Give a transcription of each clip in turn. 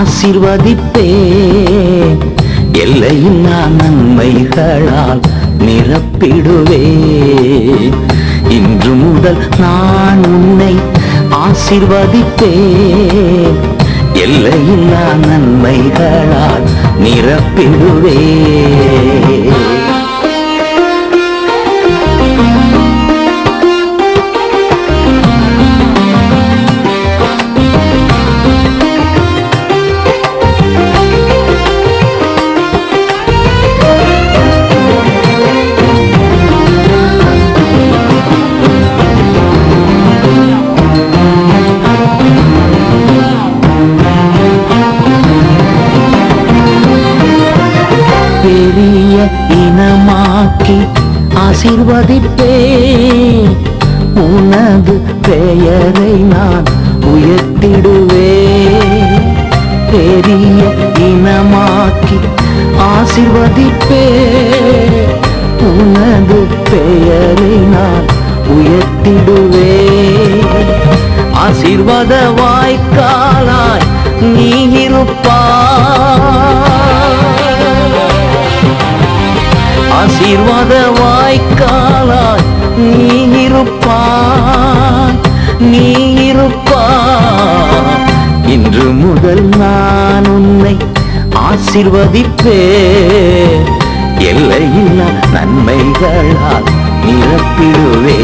ஆசிர்வதிப்பே எல்லையில்லா நன்மைகளால் நிரப்பிடுவே இன்று முதல் நான் உன்னை ஆசிர்வதிப்பே எல்லையில்லா நன்மைகளால் நிரப்பிடுவே பெரிய இனமாக்கி ஆசீர்வதிப்பே உனது பெயரை நான் உயர்த்திடுவே பெரிய இனமாக்கி ஆசீர்வதிப்பே உனது பெயரை நான் உயர்த்திடுவே ஆசீர்வாத வாய்க்காலாய் நீ இருப்பாய் ஆசீர்வாத வாய்க்காலாய் நீ இருப்பாய் நீ இருப்பாய் இன்று முதல் நான் உன்னை ஆசீர்வதிப்பே எல்லையில்லா நன்மைகளால் நிரப்பிடுவே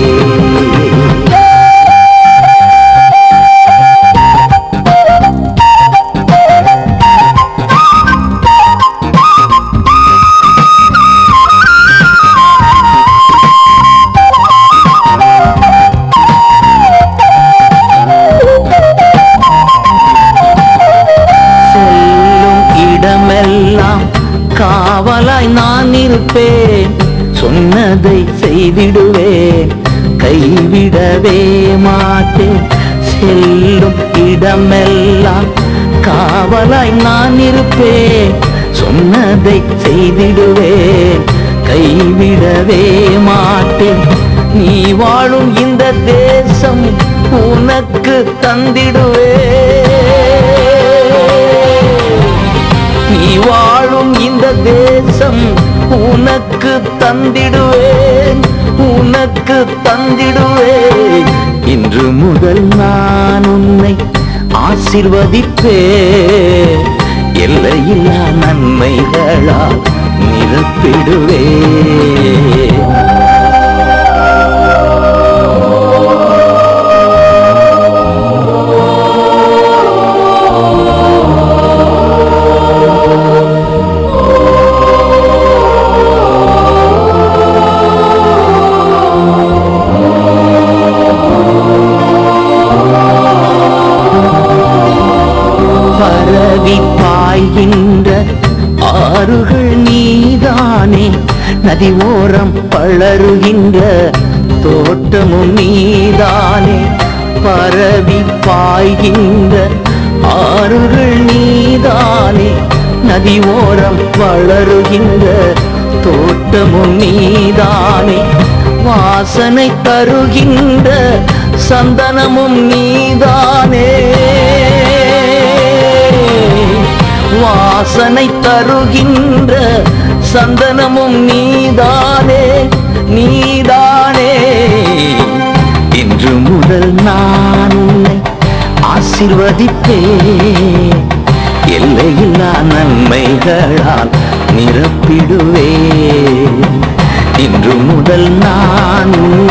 செல்லும் இடமெல்லாம் காவலாய் நான் இருப்பேன் சொன்னதை செய்திடுவேன் கைவிடவே மாட்டேன் செல்லும் இடமெல்லாம் காவலாய் நான் இருப்பேன் சொன்னதை செய்திடுவேன் கைவிடவே மாட்டேன் நீ வாழும் இந்த தேசம் உனக்கு தந்திடுவே நீ வாழும் இந்த தேசம் உனக்கு தந்திடுவேன் உனக்கு தந்திடுவேன் இன்று முதல் நான் உன்னை ஆசிர்வதிப்பே எல்லையில்லா நன்மைகளால் நிரப்பிடுவே பரவி பாய்கின்ற ஆறுகள் நீதானே நதி ஓரம் பளருகின்ற தோட்டமும் நீதானே பரவி பாய்கின்ற ஆறுகள் நீதானே நதி ஓரம் வளருகின்ற தோட்டமும் நீதானே வாசனை தருகின்ற சந்தனமும் நீதானே வாசனை தருகின்ற சந்தனமும் நீதானே நீதானே இன்று முதல் நான் உன்னை ஆசிர்வதிப்பே எல்லையில்லா நன்மைகளால் நிரப்பிடுவே இன்று முதல் நான் உன்னை